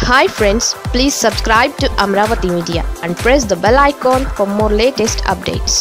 hi friends please subscribe to Amaravati media and press the bell icon for more latest updates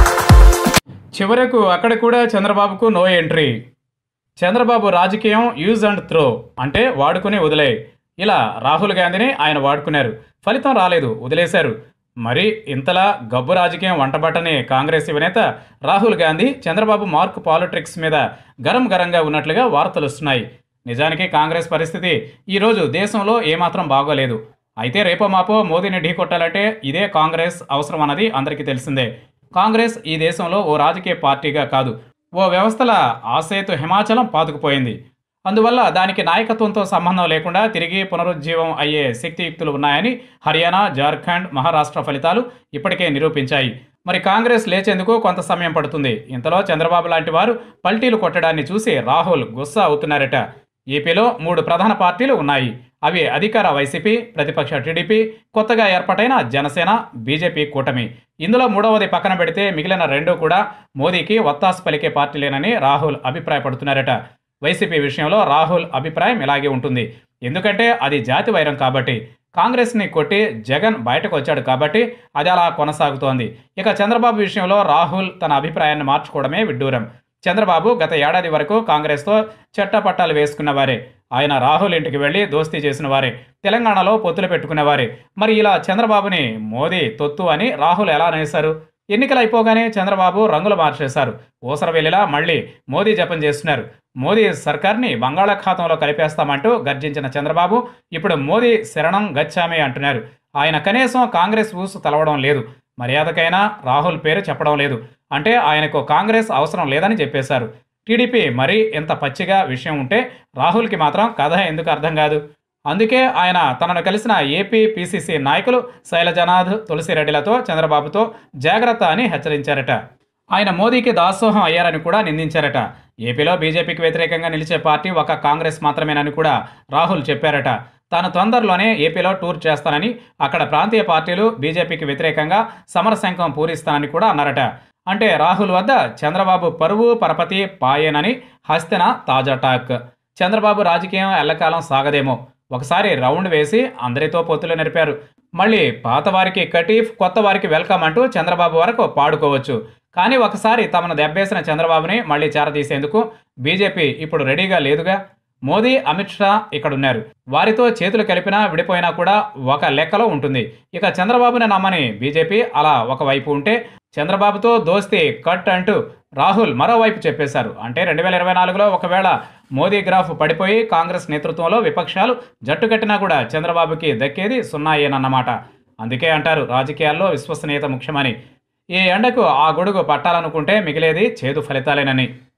చివరకు అక్కడ కూడా చంద్రబాబుకు no entry Chandrababu రాజకీయం use and throw అంటే వాడుకుని వదిలే ఇలా రాహుల్ గాంధీని ఆయన వాడుకున్నారు ఫలితం రాలేదు వదిలేశారు మరి ఇంతలా గబ్బు రాజకీయం వంటబట్టని కాంగ్రెస్ యువనేత రాహుల్ గాంధీ చంద్రబాబు మార్క్ పాలిటిక్స్ మీద గరం గరంగా ఉన్నట్లుగా వార్తలు వస్తున్నాయి నిజానికి కాంగ్రెస్ పరిస్థితి ఈరోజు దేశంలో ఏమాత్రం బాగోలేదు అయితే రేపో మాపో మోదీని ఢీకొట్టాలంటే ఇదే కాంగ్రెస్ అవసరం అన్నది అందరికీ తెలిసిందే కాంగ్రెస్ ఈ దేశంలో ఓ రాజకీయ పార్టీగా కాదు ఓ వ్యవస్థల ఆసేతు హిమాచలం పాతుకుపోయింది అందువల్ల దానికి నాయకత్వంతో సంబంధం లేకుండా తిరిగి పునరుజ్జీవం అయ్యే శక్తియుక్తులు ఉన్నాయని హర్యానా జార్ఖండ్ మహారాష్ట్ర ఫలితాలు ఇప్పటికే నిరూపించాయి మరి కాంగ్రెస్ లేచేందుకు కొంత సమయం పడుతుంది ఇంతలో చంద్రబాబు లాంటి వారు పల్టీలు కొట్టడాన్ని చూసి రాహుల్ గుస్సా అవుతున్నారట ఏపీలో మూడు ప్రధాన పార్టీలు ఉన్నాయి అవి అధికార వైసీపీ ప్రతిపక్ష టీడీపీ కొత్తగా ఏర్పాటైన జనసేన బీజేపీ కూటమి ఇందులో మూడవది పక్కన పెడితే మిగిలిన రెండు కూడా మోదీకి వత్తాసు పలికే పార్టీలేనని రాహుల్ అభిప్రాయపడుతున్నారట వైసీపీ విషయంలో రాహుల్ అభిప్రాయం ఇలాగే ఉంటుంది ఎందుకంటే అది జాతి వైరం కాబట్టి కాంగ్రెస్ని కొట్టి జగన్ బయటకు వచ్చాడు కాబట్టి అది అలా కొనసాగుతోంది ఇక చంద్రబాబు విషయంలో రాహుల్ తన అభిప్రాయాన్ని మార్చుకోవడమే విడ్డూరం చంద్రబాబు గత ఏడాది వరకు కాంగ్రెస్తో చట్టపట్టాలు వేసుకున్నవారే ఆయన రాహుల్ ఇంటికి వెళ్లి దోస్తీ చేసిన వారే తెలంగాణలో పొత్తులు పెట్టుకునేవారే మరి ఇలా చంద్రబాబుని మోదీ తొత్తు అని రాహుల్ ఎలా అనేశారు ఎన్నికలు అయిపోగానే చంద్రబాబు రంగులు మార్చేశారు ఊసరవెల్లిలా మళ్ళీ మోదీ జపం చేస్తున్నారు మోదీ సర్కార్ని బంగాళాఖాతంలో కలిపేస్తామంటూ గర్జించిన చంద్రబాబు ఇప్పుడు మోదీ శరణం గచ్చామి అంటున్నారు ఆయన కనీసం కాంగ్రెస్ ఊసు తలవడం లేదు మర్యాదకైనా రాహుల్ పేరు చెప్పడం లేదు అంటే ఆయనకు కాంగ్రెస్ అవసరం లేదని చెప్పేశారు టీడీపీ మరీ ఇంత పచ్చిగా విషయం ఉంటే రాహుల్కి మాత్రం కథ ఎందుకు అర్థం కాదు అందుకే ఆయన తనను కలిసిన ఏపీ పీసీసీ నాయకులు శైలజనాథ్ తులసిరెడ్డిలతో చంద్రబాబుతో జాగ్రత్త అని హెచ్చరించారట ఆయన మోదీకి దాసోహం అయ్యారని కూడా నిందించారట ఏపీలో బీజేపీకి వ్యతిరేకంగా నిలిచే పార్టీ ఒక కాంగ్రెస్ మాత్రమేనని కూడా రాహుల్ చెప్పారట తాను తొందరలోనే ఏపీలో టూర్ చేస్తానని అక్కడ ప్రాంతీయ పార్టీలు బీజేపీకి వ్యతిరేకంగా సమరశంఖం పూరిస్తానని కూడా అన్నారట అంటే రాహుల్ వద్ద చంద్రబాబు పరువు పరపతి పాయేనని హస్తిన తాజా టాక్ చంద్రబాబు రాజకీయం ఎల్లకాలం సాగదేమో ఒకసారి రౌండ్ వేసి అందరితో పొత్తులు నెరిపారు మళ్ళీ పాత వారికి కటీఫ్ కొత్త వారికి వెల్కమ్ అంటూ చంద్రబాబు వరకు పాడుకోవచ్చు కానీ ఒకసారి తమను దెబ్బేసిన చంద్రబాబుని మళ్ళీ చేరదీసేందుకు బీజేపీ ఇప్పుడు రెడీగా లేదుగా మోదీ అమిత్ షా ఇక్కడున్నారు వారితో చేతులు కలిపినా విడిపోయినా కూడా ఒక లెక్కలో ఉంటుంది ఇక చంద్రబాబుని నమ్మని బీజేపీ అలా ఒకవైపు ఉంటే చంద్రబాబుతో దోస్తీ కట్ అంటూ రాహుల్ మరోవైపు చెప్పేశారు అంటే రెండు వేల ఇరవై నాలుగులో ఒకవేళ మోదీ గ్రాఫ్ పడిపోయి కాంగ్రెస్ నేతృత్వంలో విపక్షాలు జట్టు కట్టినా కూడా చంద్రబాబుకి దక్కేది సున్నాయేనన్నమాట అందుకే అంటారు రాజకీయాల్లో విశ్వసనీయత ముఖ్యమని ఈ ఎండకు ఆ గొడుగు పట్టాలనుకుంటే మిగిలేది చేదు ఫలితాలేనని